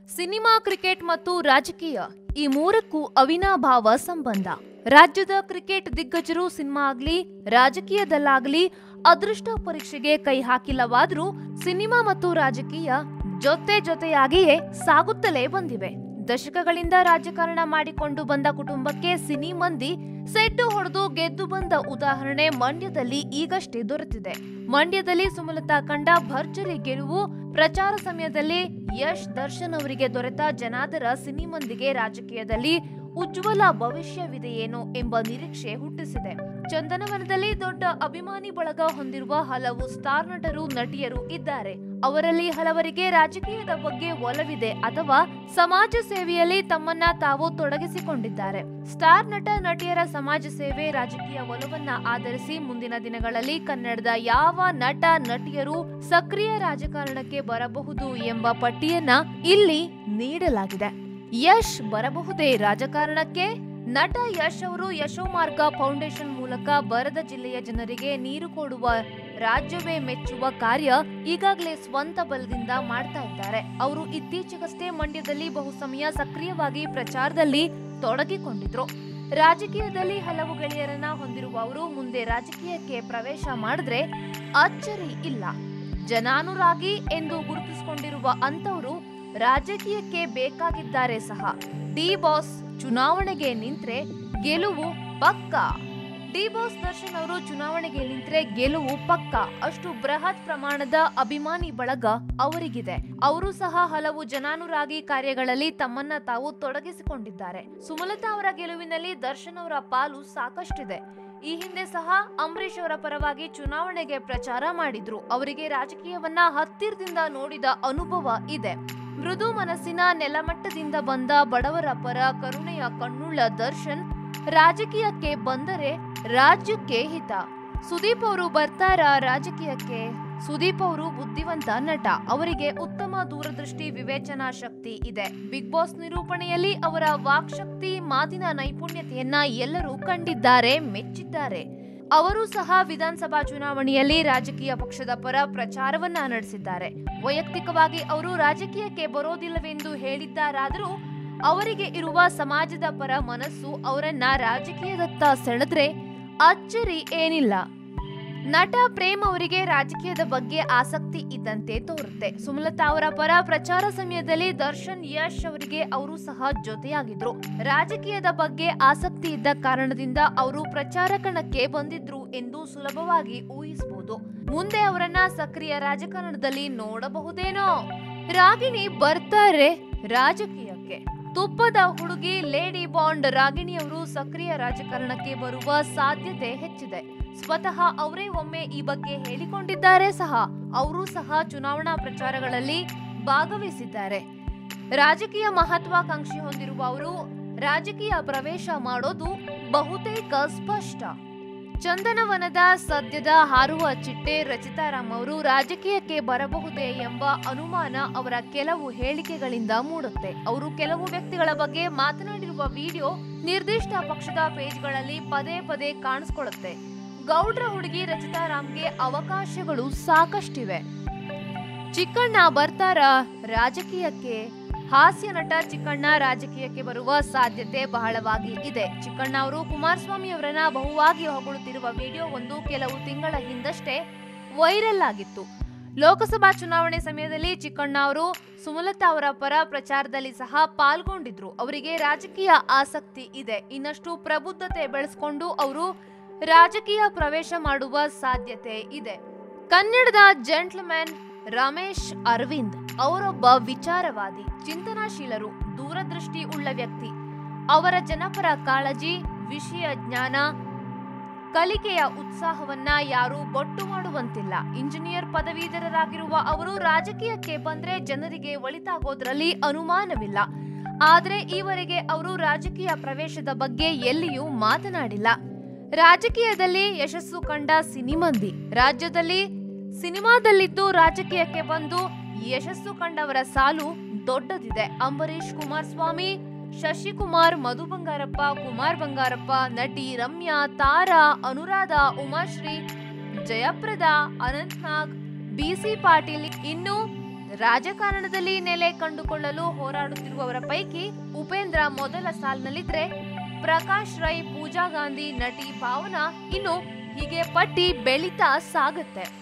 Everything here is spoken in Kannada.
ಸಿನಿಮಾ ಕ್ರಿಕೆಟ್ ಮತ್ತು ರಾಜಕೀಯ ಈ ಮೂರಕ್ಕೂ ಅವಿನಾಭಾವ ಸಂಬಂಧ ರಾಜ್ಯದ ಕ್ರಿಕೆಟ್ ದಿಗ್ಗಜರು ಸಿನಿಮಾ ಆಗ್ಲಿ ರಾಜಕೀಯದಲ್ಲಾಗ್ಲಿ ಅದೃಷ್ಟ ಪರೀಕ್ಷೆಗೆ ಕೈ ಹಾಕಿಲ್ಲವಾದ್ರೂ ಸಿನಿಮಾ ಮತ್ತು ರಾಜಕೀಯ ಜೊತೆ ಜೊತೆಯಾಗಿಯೇ ಸಾಗುತ್ತಲೇ ಬಂದಿವೆ ದಶಕಗಳಿಂದ ರಾಜಕಾರಣ ಮಾಡಿಕೊಂಡು ಬಂದ ಕುಟುಂಬಕ್ಕೆ ಸಿನಿ ಮಂದಿ ಸೆಡ್ಡು ಹೊಡೆದು ಗೆದ್ದು ಬಂದ ಉದಾಹರಣೆ ಮಂಡ್ಯದಲ್ಲಿ ಈಗಷ್ಟೇ ದೊರೆತಿದೆ ಮಂಡ್ಯದಲ್ಲಿ ಸುಮಲತಾ ಕಂಡ ಭರ್ಜರಿ ಗೆಲುವು ಪ್ರಚಾರ ಸಮಯದಲ್ಲಿ ಯಶ್ ದರ್ಶನ್ ಅವರಿಗೆ ದೊರೆತ ಜನಾದರ ಸಿನಿ ಮಂದಿಗೆ ರಾಜಕೀಯದಲ್ಲಿ ಉಜ್ವಲ ಭವಿಷ್ಯವಿದೆಯೇನೋ ಎಂಬ ನಿರೀಕ್ಷೆ ಹುಟ್ಟಿಸಿದೆ ಚಂದನವನದಲ್ಲಿ ದೊಡ್ಡ ಅಭಿಮಾನಿ ಬಳಗ ಹೊಂದಿರುವ ಹಲವು ಸ್ಟಾರ್ ನಟರು ನಟಿಯರು ಇದ್ದಾರೆ ಅವರಲ್ಲಿ ಹಲವರಿಗೆ ರಾಜಕೀಯದ ಬಗ್ಗೆ ಒಲವಿದೆ ಅಥವಾ ಸಮಾಜ ಸೇವೆಯಲ್ಲಿ ತಮ್ಮನ್ನ ತಾವು ತೊಡಗಿಸಿಕೊಂಡಿದ್ದಾರೆ ಸ್ಟಾರ್ ನಟ ನಟಿಯರ ಸಮಾಜ ಸೇವೆ ರಾಜಕೀಯ ಒಲವನ್ನ ಆಧರಿಸಿ ಮುಂದಿನ ದಿನಗಳಲ್ಲಿ ಕನ್ನಡದ ಯಾವ ನಟ ನಟಿಯರು ಸಕ್ರಿಯ ರಾಜಕಾರಣಕ್ಕೆ ಬರಬಹುದು ಎಂಬ ಪಟ್ಟಿಯನ್ನ ಇಲ್ಲಿ ನೀಡಲಾಗಿದೆ ಯಶ್ ಬರಬಹುದೇ ರಾಜಕಾರಣಕ್ಕೆ ನಟ ಯಶ್ ಅವರು ಯಶೋಮಾರ್ಗ ಫೌಂಡೇಶನ್ ಮೂಲಕ ಬರದ ಜಿಲ್ಲೆಯ ಜನರಿಗೆ ನೀರು ಕೊಡುವ ರಾಜ್ಯವೇ ಮೆಚ್ಚುವ ಕಾರ್ಯ ಈಗಾಗಲೇ ಸ್ವಂತ ಬಲದಿಂದ ಮಾಡ್ತಾ ಇದ್ದಾರೆ ಅವರು ಇತ್ತೀಚೆಗಷ್ಟೇ ಮಂಡ್ಯದಲ್ಲಿ ಬಹು ಸಮಯ ಸಕ್ರಿಯವಾಗಿ ಪ್ರಚಾರದಲ್ಲಿ ತೊಡಗಿಕೊಂಡಿದ್ರು ರಾಜಕೀಯದಲ್ಲಿ ಹಲವು ಗೆಳೆಯರನ್ನ ಹೊಂದಿರುವ ಅವರು ಮುಂದೆ ರಾಜಕೀಯಕ್ಕೆ ಪ್ರವೇಶ ಮಾಡಿದ್ರೆ ಅಚ್ಚರಿ ಇಲ್ಲ ಜನಾನುರಾಗಿ ಎಂದು ಗುರುತಿಸಿಕೊಂಡಿರುವ ಅಂತವರು ರಾಜಕೀಯಕ್ಕೆ ಬೇಕಾಗಿದ್ದಾರೆ ಸಹ ಡಿ ಬಾಸ್ ಚುನಾವಣೆಗೆ ನಿಂತ್ರೆ ಗೆಲುವು ಪಕ್ಕ ಡಿ ಬಾಸ್ ದರ್ಶನ್ ಅವರು ಚುನಾವಣೆಗೆ ನಿಂತ್ರೆ ಗೆಲುವು ಪಕ್ಕ ಅಷ್ಟು ಬೃಹತ್ ಪ್ರಮಾಣದ ಅಭಿಮಾನಿ ಬಳಗ ಅವರಿಗಿದೆ ಅವರು ಸಹ ಹಲವು ಜನಾನುರಾಗಿ ಕಾರ್ಯಗಳಲ್ಲಿ ತಮ್ಮನ್ನ ತಾವು ತೊಡಗಿಸಿಕೊಂಡಿದ್ದಾರೆ ಸುಮಲತಾ ಅವರ ಗೆಲುವಿನಲ್ಲಿ ದರ್ಶನ್ ಅವರ ಪಾಲು ಸಾಕಷ್ಟಿದೆ ಈ ಹಿಂದೆ ಸಹ ಅಂಬರೀಶ್ ಅವರ ಪರವಾಗಿ ಚುನಾವಣೆಗೆ ಪ್ರಚಾರ ಮಾಡಿದ್ರು ಅವರಿಗೆ ರಾಜಕೀಯವನ್ನ ಹತ್ತಿರದಿಂದ ನೋಡಿದ ಅನುಭವ ಇದೆ ಮೃದು ಮನಸ್ಸಿನ ನೆಲಮಟ್ಟದಿಂದ ಬಂದ ಬಡವರ ಪರ ಕರುಣೆಯ ಕಣ್ಣುಳ್ಳ ದರ್ಶನ್ ರಾಜಕೀಯಕ್ಕೆ ಬಂದರೆ ರಾಜ್ಯಕ್ಕೆ ಹಿತ ಸುದೀಪ್ ಅವರು ಬರ್ತಾರ ರಾಜಕೀಯಕ್ಕೆ ಸುದೀಪ್ ಅವರು ಬುದ್ಧಿವಂತ ನಟ ಅವರಿಗೆ ಉತ್ತಮ ದೂರದೃಷ್ಟಿ ವಿವೇಚನಾ ಶಕ್ತಿ ಇದೆ ಬಿಗ್ ಬಾಸ್ ನಿರೂಪಣೆಯಲ್ಲಿ ಅವರ ವಾಕ್ಶಕ್ತಿ ಮಾತಿನ ನೈಪುಣ್ಯತೆಯನ್ನ ಎಲ್ಲರೂ ಕಂಡಿದ್ದಾರೆ ಮೆಚ್ಚಿದ್ದಾರೆ ಅವರು ಸಹ ವಿಧಾನಸಭಾ ಚುನಾವಣೆಯಲ್ಲಿ ರಾಜಕೀಯ ಪಕ್ಷದ ಪರ ಪ್ರಚಾರವನ್ನ ನಡೆಸಿದ್ದಾರೆ ವೈಯಕ್ತಿಕವಾಗಿ ಅವರು ರಾಜಕೀಯಕ್ಕೆ ಬರೋದಿಲ್ಲವೆಂದು ಹೇಳಿದ್ದಾರಾದರೂ ಅವರಿಗೆ ಇರುವ ಸಮಾಜದ ಪರ ಮನಸ್ಸು ಅವರನ್ನ ರಾಜಕೀಯದತ್ತ ಸೆಳೆದ್ರೆ ಅಚ್ಚರಿ ಏನಿಲ್ಲ ನಟ ಪ್ರೇಮ್ ಅವರಿಗೆ ರಾಜಕೀಯದ ಬಗ್ಗೆ ಆಸಕ್ತಿ ಇದ್ದಂತೆ ತೋರುತ್ತೆ ಸುಮಲತಾ ಅವರ ಪರ ಪ್ರಚಾರ ಸಮಯದಲ್ಲಿ ದರ್ಶನ್ ಯಶ್ ಅವರಿಗೆ ಅವರು ಸಹ ಜೊತೆಯಾಗಿದ್ರು ರಾಜಕೀಯದ ಬಗ್ಗೆ ಆಸಕ್ತಿ ಇದ್ದ ಕಾರಣದಿಂದ ಅವರು ಪ್ರಚಾರ ಕಣಕ್ಕೆ ಬಂದಿದ್ರು ಎಂದು ಸುಲಭವಾಗಿ ಊಹಿಸಬಹುದು ಮುಂದೆ ಅವರನ್ನ ಸಕ್ರಿಯ ರಾಜಕಾರಣದಲ್ಲಿ ನೋಡಬಹುದೇನೋ ರಾಗಿಣಿ ಬರ್ತಾರೆ ರಾಜಕೀಯಕ್ಕೆ ತುಪ್ಪದ ಹುಡುಗಿ ಲೇಡಿ ಬಾಂಡ್ ರಾಗಿಣಿ ಅವರು ಸಕ್ರಿಯ ರಾಜಕಾರಣಕ್ಕೆ ಬರುವ ಸಾಧ್ಯತೆ ಹೆಚ್ಚಿದೆ ಸ್ವತಃ ಅವರೇ ಒಮ್ಮೆ ಈ ಬಗ್ಗೆ ಹೇಳಿಕೊಂಡಿದ್ದಾರೆ ಸಹ ಅವರು ಸಹ ಚುನಾವಣಾ ಪ್ರಚಾರಗಳಲ್ಲಿ ಭಾಗವಹಿಸಿದ್ದಾರೆ ರಾಜಕೀಯ ಮಹತ್ವಾಕಾಂಕ್ಷಿ ಹೊಂದಿರುವ ಅವರು ರಾಜಕೀಯ ಪ್ರವೇಶ ಮಾಡೋದು ಬಹುತೇಕ ಸ್ಪಷ್ಟ ಚಂದನವನದ ಸದ್ಯದ ಹಾರುವ ಚಿಟ್ಟೆ ರಚಿತಾರಾಮ್ ಅವರು ರಾಜಕೀಯಕ್ಕೆ ಬರಬಹುದೇ ಎಂಬ ಅನುಮಾನ ಅವರ ಕೆಲವು ಹೇಳಿಕೆಗಳಿಂದ ಮೂಡುತ್ತೆ ಅವರು ಕೆಲವು ವ್ಯಕ್ತಿಗಳ ಬಗ್ಗೆ ಮಾತನಾಡಿರುವ ವಿಡಿಯೋ ನಿರ್ದಿಷ್ಟ ಪಕ್ಷದ ಪೇಜ್ಗಳಲ್ಲಿ ಪದೇ ಪದೇ ಕಾಣಿಸ್ಕೊಳ್ಳುತ್ತೆ ಗೌಡ್ರ ಹುಡುಗಿ ರಚಿತಾರಾಮ್ಗೆ ಅವಕಾಶಗಳು ಸಾಕಷ್ಟಿವೆ ಚಿಕ್ಕಣ್ಣ ಬರ್ತಾರ ರಾಜಕೀಯಕ್ಕೆ ಹಾಸ್ಯ ನಟ ಚಿಕ್ಕಣ್ಣ ರಾಜಕೀಯಕ್ಕೆ ಬರುವ ಸಾಧ್ಯತೆ ಬಹಳವಾಗಿ ಇದೆ ಚಿಕ್ಕಣ್ಣ ಅವರು ಕುಮಾರಸ್ವಾಮಿ ಅವರನ್ನ ಬಹುವಾಗಿ ಹೊಗಳುತ್ತಿರುವ ವಿಡಿಯೋ ಒಂದು ಕೆಲವು ತಿಂಗಳ ಹಿಂದಷ್ಟೇ ವೈರಲ್ ಆಗಿತ್ತು ಲೋಕಸಭಾ ಚುನಾವಣೆ ಸಮಯದಲ್ಲಿ ಚಿಕ್ಕಣ್ಣ ಅವರು ಸುಮಲತಾ ಅವರ ಪರ ಪ್ರಚಾರದಲ್ಲಿ ಸಹ ಪಾಲ್ಗೊಂಡಿದ್ರು ಅವರಿಗೆ ರಾಜಕೀಯ ಆಸಕ್ತಿ ಇದೆ ಇನ್ನಷ್ಟು ಪ್ರಬುದ್ಧತೆ ಬೆಳೆಸ್ಕೊಂಡು ಅವರು ರಾಜಕೀಯ ಪ್ರವೇಶ ಮಾಡುವ ಸಾಧ್ಯತೆ ಇದೆ ಕನ್ನಡದ ಜೆಂಟ್ಲ್ಮ್ಯಾನ್ ರಮೇಶ್ ಅರವಿಂದ್ ಅವರೊಬ್ಬ ವಿಚಾರವಾದಿ ಚಿಂತನಾಶೀಲರು ದೂರದೃಷ್ಟಿ ಉಳ್ಳ ವ್ಯಕ್ತಿ ಅವರ ಜನಪರ ಕಾಳಜಿ ವಿಷಯ ಜ್ಞಾನ ಕಲಿಕೆಯ ಉತ್ಸಾಹವನ್ನ ಯಾರೂ ಬೊಟ್ಟು ಮಾಡುವಂತಿಲ್ಲ ಇಂಜಿನಿಯರ್ ಪದವೀಧರರಾಗಿರುವ ಅವರು ರಾಜಕೀಯಕ್ಕೆ ಬಂದ್ರೆ ಜನರಿಗೆ ಒಳಿತಾಗೋದ್ರಲ್ಲಿ ಅನುಮಾನವಿಲ್ಲ ಆದ್ರೆ ಈವರೆಗೆ ಅವರು ರಾಜಕೀಯ ಪ್ರವೇಶದ ಬಗ್ಗೆ ಎಲ್ಲಿಯೂ ಮಾತನಾಡಿಲ್ಲ ರಾಜಕೀಯದಲ್ಲಿ ಯಶಸ್ಸು ಕಂಡ ಸಿನಿಮಂದಿ ರಾಜ್ಯದಲ್ಲಿ ಸಿನಿಮಾದಲ್ಲಿದ್ದು ರಾಜಕೀಯಕ್ಕೆ ಬಂದು ಯಶಸ್ಸು ಕಂಡವರ ಸಾಲು ದೊಡ್ಡದಿದೆ ಅಂಬರೀಶ್ ಕುಮಾರಸ್ವಾಮಿ ಶಶಿಕುಮಾರ್ ಮಧು ಬಂಗಾರಪ್ಪ ಕುಮಾರ್ ಬಂಗಾರಪ್ಪ ನಟಿ ರಮ್ಯಾ ತಾರಾ ಅನುರಾಧ ಉಮಾಶ್ರೀ ಜಯಪ್ರದ ಅನಂತ್ನಾಗ್ ಬಿಸಿ ಪಾಟೀಲ್ ಇನ್ನು ರಾಜಕಾರಣದಲ್ಲಿ ನೆಲೆ ಕಂಡುಕೊಳ್ಳಲು ಹೋರಾಡುತ್ತಿರುವವರ ಪೈಕಿ ಉಪೇಂದ್ರ ಮೊದಲ ಸಾಲಿನಲ್ಲಿದ್ರೆ ಪ್ರಕಾಶ್ ರೈ ಪೂಜಾ ಗಾಂಧಿ ನಟಿ ಭಾವನಾ ಇನ್ನು ಹೀಗೆ ಪಟ್ಟಿ ಬೆಳೀತಾ ಸಾಗುತ್ತೆ